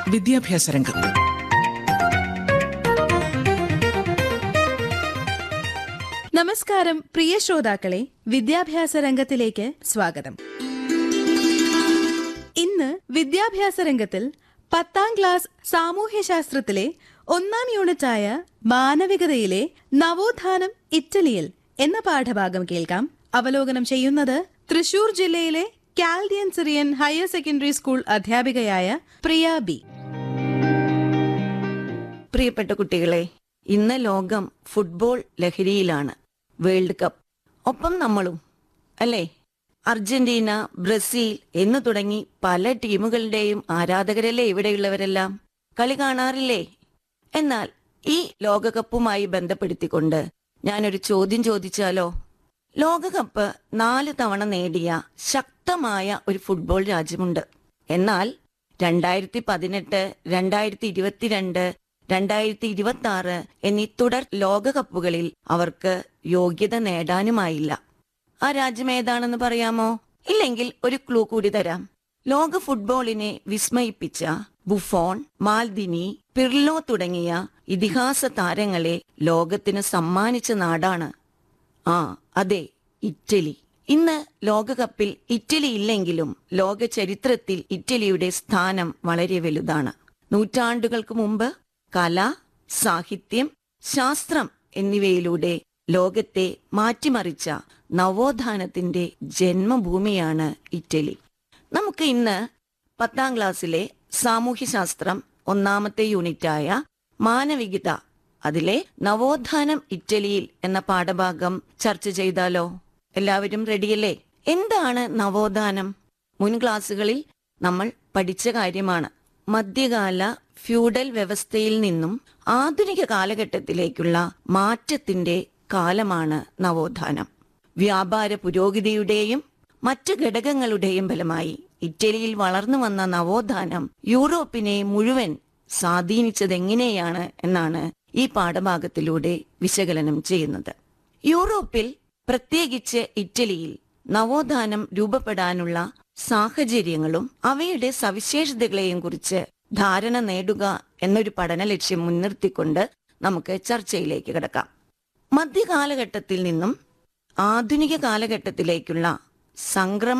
വിദ്യാഭ്യാസ രംഗം നമസ്കാരം പ്രിയ ശ്രോതാക്കളെ വിദ്യാഭ്യാസ രംഗത്തിലേക്ക് സ്വാഗതം ഇന്ന് വിദ്യാഭ്യാസ രംഗത്തിൽ പത്താം ക്ലാസ് സാമൂഹ്യശാസ്ത്രത്തിലെ ഒന്നാം യൂണിറ്റായ മാനവികതയിലെ നവോത്ഥാനം ഇറ്റലിയിൽ എന്ന പാഠഭാഗം കേൾക്കാം അവലോകനം ചെയ്യുന്നത് തൃശൂർ ജില്ലയിലെ Chaldean Syrian higher secondary school അധ്യാപികയായ പ്രിയ ബി പ്രിയപ്പെട്ട കുട്ടികളെ ഇന്ന് ലോകം ഫുട്ബോൾ ലഹരിയിലാണ് വേൾഡ് കപ്പ് ഒപ്പം നമ്മളും അല്ലേ അർജന്റീന ബ്രസീൽ എന്നു തുടങ്ങി പല ടീമുകളുടെയും ആരാധകരല്ലേ ഇവിടെയുള്ളവരെല്ലാം കളി കാണാറില്ലേ എന്നാൽ ഈ ലോകകപ്പുമായി ബന്ധപ്പെടുത്തിക്കൊണ്ട് ഞാനൊരു ചോദ്യം ചോദിച്ചാലോ ലോകകപ്പ് നാല് തവണ നേടിയ ശക്തമായ ഒരു ഫുട്ബോൾ രാജ്യമുണ്ട് എന്നാൽ രണ്ടായിരത്തി പതിനെട്ട് രണ്ടായിരത്തി ഇരുപത്തിരണ്ട് രണ്ടായിരത്തി ഇരുപത്തി ആറ് എന്നീ തുടർ ലോകകപ്പുകളിൽ അവർക്ക് യോഗ്യത നേടാനുമായില്ല ആ രാജ്യം ഏതാണെന്ന് പറയാമോ ഇല്ലെങ്കിൽ ഒരു ക്ലൂ കൂടി തരാം ലോക ഫുട്ബോളിനെ വിസ്മയിപ്പിച്ച ബുഫോൺ മാൽദിനി പിർലോ തുടങ്ങിയ ഇതിഹാസ താരങ്ങളെ ലോകത്തിന് സമ്മാനിച്ച നാടാണ് ആ അതെ ഇറ്റലി ഇന്ന് ലോകകപ്പിൽ ഇറ്റലി ഇല്ലെങ്കിലും ലോക ചരിത്രത്തിൽ ഇറ്റലിയുടെ സ്ഥാനം വളരെ വലുതാണ് നൂറ്റാണ്ടുകൾക്ക് മുമ്പ് കല സാഹിത്യം ശാസ്ത്രം എന്നിവയിലൂടെ ലോകത്തെ മാറ്റിമറിച്ച നവോത്ഥാനത്തിന്റെ ജന്മഭൂമിയാണ് ഇറ്റലി നമുക്ക് ഇന്ന് പത്താം ക്ലാസ്സിലെ സാമൂഹ്യശാസ്ത്രം ഒന്നാമത്തെ യൂണിറ്റായ മാനവികത അതിലെ നവോത്ഥാനം ഇറ്റലിയിൽ എന്ന പാഠഭാഗം ചർച്ച ചെയ്താലോ എല്ലാവരും റെഡിയല്ലേ എന്താണ് നവോത്ഥാനം മുൻ ക്ലാസ്സുകളിൽ നമ്മൾ പഠിച്ച കാര്യമാണ് മധ്യകാല ഫ്യൂഡൽ വ്യവസ്ഥയിൽ നിന്നും ആധുനിക കാലഘട്ടത്തിലേക്കുള്ള മാറ്റത്തിന്റെ കാലമാണ് നവോത്ഥാനം വ്യാപാര പുരോഗതിയുടെയും മറ്റു ഘടകങ്ങളുടെയും ഫലമായി ഇറ്റലിയിൽ വളർന്നു വന്ന നവോത്ഥാനം യൂറോപ്പിനെ മുഴുവൻ സ്വാധീനിച്ചതെങ്ങനെയാണ് എന്നാണ് ഈ പാഠഭാഗത്തിലൂടെ വിശകലനം ചെയ്യുന്നത് യൂറോപ്പിൽ പ്രത്യേകിച്ച് ഇറ്റലിയിൽ നവോത്ഥാനം രൂപപ്പെടാനുള്ള സാഹചര്യങ്ങളും അവയുടെ സവിശേഷതകളെയും കുറിച്ച് ധാരണ നേടുക എന്നൊരു പഠന ലക്ഷ്യം മുൻനിർത്തിക്കൊണ്ട് നമുക്ക് ചർച്ചയിലേക്ക് കിടക്കാം മധ്യകാലഘട്ടത്തിൽ നിന്നും ആധുനിക കാലഘട്ടത്തിലേക്കുള്ള സംക്രമ